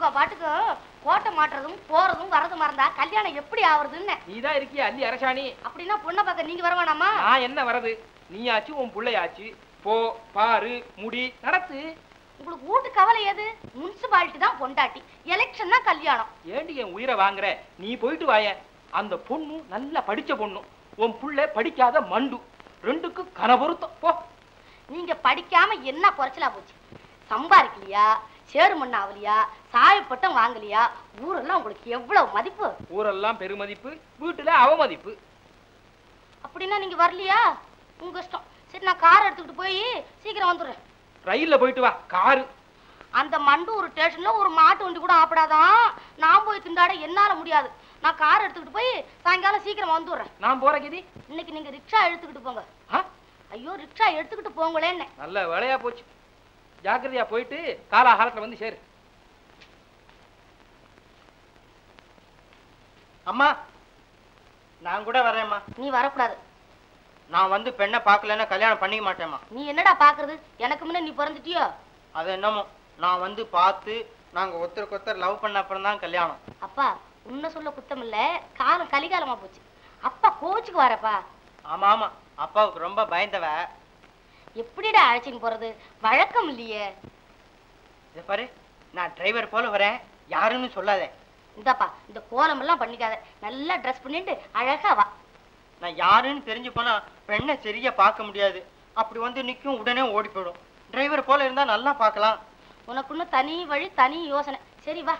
இவ பாட்டுக்கு கோட்டை மாட்டுறதும் போறதும் வரதும் மறந்தா கல்யாணம் எப்படி ஆவறதுன்னு நீ தான் இருக்கிய அல்லி அரசாணி அப்படின்னா பொண்ணை பார்க்க நீங்க வர வேணாமா நான் என்ன வரது நீயாச்சு உன் புள்ளையாச்சு போ பாரு முடி நடத்து உங்களுக்கு வீட்டு கவலை எது முனிசிபாலிட்டி தான் பொண்டாட்டி எலெக்ஷன் தான் கல்யாணம் ஏண்டி என் உயிரை வாங்குற நீ போயிட்டு வாயேன் அந்த பொண்ணு நல்லா படிச்ச பொண்ணு உன் புள்ள படிக்காத மண்டு ரெண்டுக்கு கனபொருத்தம் போ நீங்க படிக்காம என்ன குறைச்சலா போச்சு சம்பாதிக்கலையா சேரு மண்ணு ஆகலையா சாயப்பட்டம் வாங்கலையா ஊரெல்லாம் உங்களுக்கு எவ்வளவு மதிப்பு ஊரெல்லாம் பெருமதிப்பு வீட்டுல அவமதிப்பு அப்படின்னா நீங்க வரலையா உங்க இஷ்டம் சரி நான் கார் எடுத்துக்கிட்டு போய் சீக்கிரம் வந்துடுறேன் ரயில்ல போயிட்டு வா காரு அந்த மண்டூர் ஸ்டேஷன்ல ஒரு மாட்டு வண்டி கூட ஆப்படாதான் நான் போய் திண்டாட என்னால முடியாது நான் கார் எடுத்துக்கிட்டு போய் சாயங்காலம் சீக்கிரம் வந்துடுறேன் நான் போற கதி இன்னைக்கு நீங்க ரிக்ஷா எடுத்துக்கிட்டு போங்க ஆ? ஐயோ ரிக்ஷா எடுத்துக்கிட்டு போங்களேன்னு நல்ல வேலையா போச்சு ஜாக்கிரதையா போயிட்டு காலாகாலத்துல வந்து சேரு அம்மா நான் கூட வரேம்மா நீ வரக்கூடாது நான் வந்து பெண்ணை பார்க்கலன்னா கல்யாணம் பண்ணிக்க மாட்டேம்மா நீ என்னடா பாக்குறது எனக்கு முன்ன நீ பிறந்துட்டியோ அது என்னமோ நான் வந்து பார்த்து நாங்க ஒருத்தருக்கு ஒருத்தர் லவ் பண்ண அப்புறம் தான் கல்யாணம் அப்பா உன்னை சொல்ல குத்தம் இல்ல காலம் கலிகாலமா போச்சு அப்பா கோச்சுக்கு வரப்பா ஆமா ஆமா அப்பாவுக்கு ரொம்ப பயந்தவ எப்படிடா அழைச்சின்னு போறது வழக்கம் இல்லையே இதை பாரு நான் டிரைவர் போல வரேன் யாருன்னு சொல்லாதே இந்தாப்பா இந்த கோலம் எல்லாம் பண்ணிக்காத நல்லா ட்ரெஸ் பண்ணிட்டு அழகா வா நான் யாருன்னு தெரிஞ்சு போனா பெண்ணை சரியா பார்க்க முடியாது அப்படி வந்து நிற்கும் உடனே ஓடி போயிடும் டிரைவர் போல இருந்தா நல்லா பார்க்கலாம் உனக்குன்னு தனி வழி தனி யோசனை சரி வா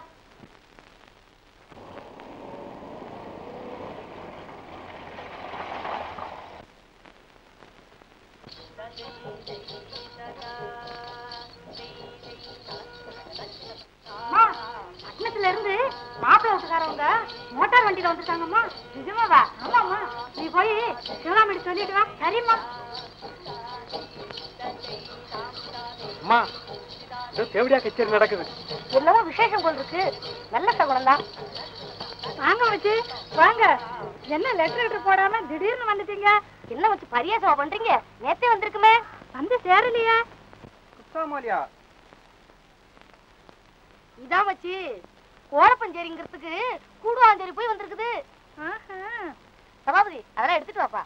பட்டணத்துல இருந்து மாப்பிள்ளை வீட்டுக்காரவங்க மோட்டார் வண்டியில வந்துட்டாங்கம்மா நிஜமாவா ஆமாம்மா நீ போய் சிவகாமி சொல்லிட்டு வா சரிம்மா அம்மா தேவடியா கச்சேரி நடக்குது என்னவோ விசேஷம் போல் இருக்கு நல்ல சகுனம் தான் வாங்க வச்சு வாங்க என்ன லெட்டர் லெட்டர் போடாம திடீர்னு வந்துட்டீங்க என்ன வச்சு பரியாசமா பண்றீங்க நேத்தே வந்திருக்குமே வந்து சேரலையா குத்தாமாலியா இதான் வச்சு கோலப்பஞ்சேரிங்கிறதுக்கு கூடுவாஞ்சேரி போய் வந்திருக்குது சபாபதி அதெல்லாம் எடுத்துட்டு வாப்பா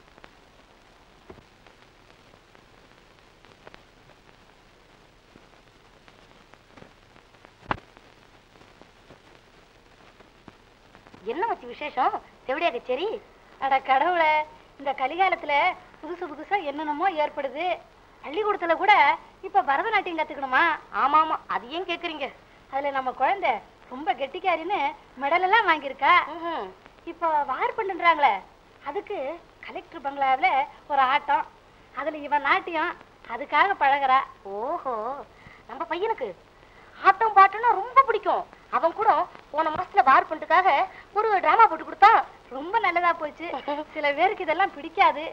என்ன வச்சு விசேஷம் செவிடியா கச்சேரி அட கடவுளே இந்த கலிகாலத்துல புதுசு புதுசா என்னென்னமோ ஏற்படுது பள்ளிக்கூடத்துல கூட இப்ப பரதநாட்டியம் கத்துக்கணுமா ஆமா ஆமா அது ஏன் கேக்குறீங்க அதுல நம்ம குழந்தை ரொம்ப கெட்டிக்காரின்னு மெடல் எல்லாம் வாங்கியிருக்கா இப்போ வார் பண்ணுன்றாங்களே அதுக்கு கலெக்டர் பங்களாவுல ஒரு ஆட்டம் அதுல இவன் நாட்டியம் அதுக்காக பழகுறா ஓஹோ நம்ம பையனுக்கு ஆட்டம் பாட்டுன்னா ரொம்ப பிடிக்கும் அவன் கூட போன மாசத்துல வார் பண்ணுறதுக்காக ஒரு டிராமா போட்டு கொடுத்தான் ரொம்ப நல்லதா போச்சு சில பேருக்கு இதெல்லாம் பிடிக்காது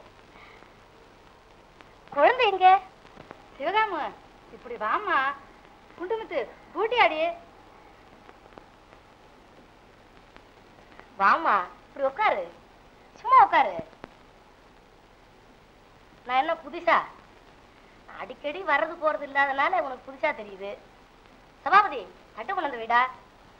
குழந்தை எங்க சிவகாம இப்படி வாமா குண்டுமுத்து கூட்டியாடி வாமா இப்படி உட்காரு சும்மா உட்காரு நான் என்ன புதுசா அடிக்கடி வர்றது போறது இல்லாதனால உனக்கு புதுசா தெரியுது சபாபதி தட்டு கொண்டு வந்து விடா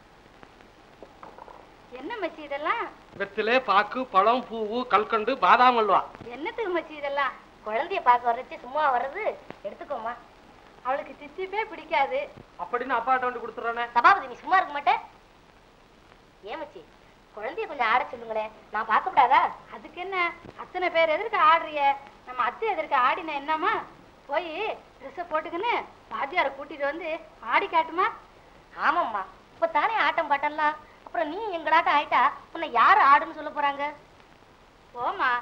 என்ன மச்சி இதெல்லாம் வெத்திலே பாக்கு பழம் பூவு கல்கண்டு பாதாம் அல்வா என்னத்துக்கு மச்சி இதெல்லாம் குழந்தைய பார்க்க வர்றச்சு சும்மா வர்றது எடுத்துக்கோமா அவளுக்கு தித்திப்பே பிடிக்காது அப்படின்னு அப்பாட்ட வந்து கொடுத்துறானே சபாபதி நீ சும்மா இருக்க மாட்டேன் ஏன் மச்சி குழந்தைய கொஞ்சம் ஆட சொல்லுங்களேன் நான் பார்க்க கூடாதா அதுக்கு என்ன அத்தனை பேர் எதிர்க்க ஆடுறிய நம்ம அத்தை எதிர்க்க ஆடின என்னம்மா போய் ட்ரெஸ்ஸை போட்டுக்கின்னு வாத்தியாரை கூட்டிட்டு வந்து ஆடி காட்டுமா ஆமாம்மா இப்போ தானே ஆட்டம் பாட்டம்லாம் அப்புறம் நீ எங்களாட்டம் ஆயிட்டா உன்னை யார் ஆடுன்னு சொல்ல போறாங்க போமா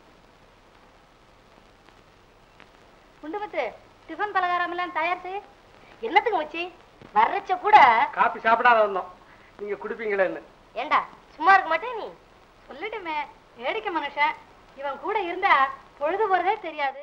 குண்டுமத்து டிஃபன் பலகாரம் எல்லாம் தயார் செய் என்னத்துக்கு மச்சி வர்றச்ச கூட காப்பி சாப்பிடாத வந்தோம் நீங்க குடிப்பீங்களேன்னு ஏண்டா சும்மா இருக்க மாட்டே நீ சொல்லட்டுமே வேடிக்கை மனுஷன் இவன் கூட இருந்தா பொழுது போறதே தெரியாது